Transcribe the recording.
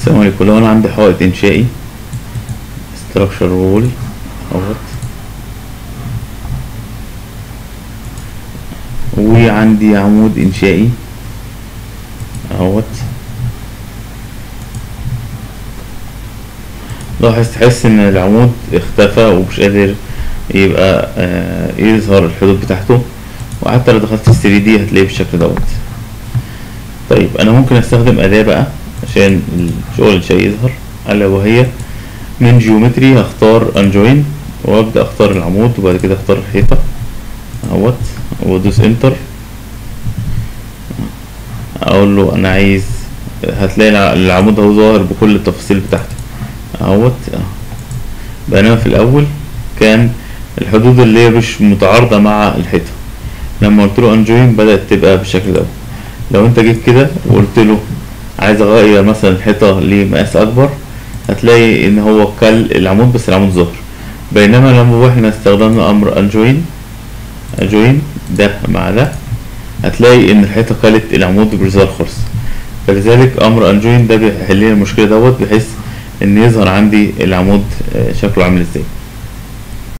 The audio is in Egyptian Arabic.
السلام عليكم لو انا عندي حائط انشائي structure wall اهوت وعندي عمود انشائي اهوت لاحظ تحس ان العمود اختفى ومش قادر يبقى آه يظهر الحدود بتاعته وحتى لو دخلت 3 دي هتلاقيه بالشكل دوت طيب انا ممكن استخدم اداة بقى عشان الشغل الشيء يظهر الا وهي من جيومتري هختار انجوين وابدا اختار العمود وبعد كده اختار الحيطة اهوت وادوس انتر اقول له انا عايز هتلاقي العمود اهو ظاهر بكل التفاصيل بتاعته اهوت بينما في الاول كان الحدود اللي هي مش متعارضة مع الحيطة لما قلت له انجوين بدأت تبقى بالشكل ده لو انت جيت كده وقلت له عايز اغير مثلا الحيطة لمقاس اكبر هتلاقي ان هو كل العمود بس العمود ظهر بينما لما احنا استخدمنا امر انجوين انجوين ده مع ده هتلاقي ان الحيطة كلت العمود بيظهر خالص فلذلك امر انجوين ده بيحل لي المشكلة دوت بحيث ان يظهر عندي العمود شكله عامل ازاي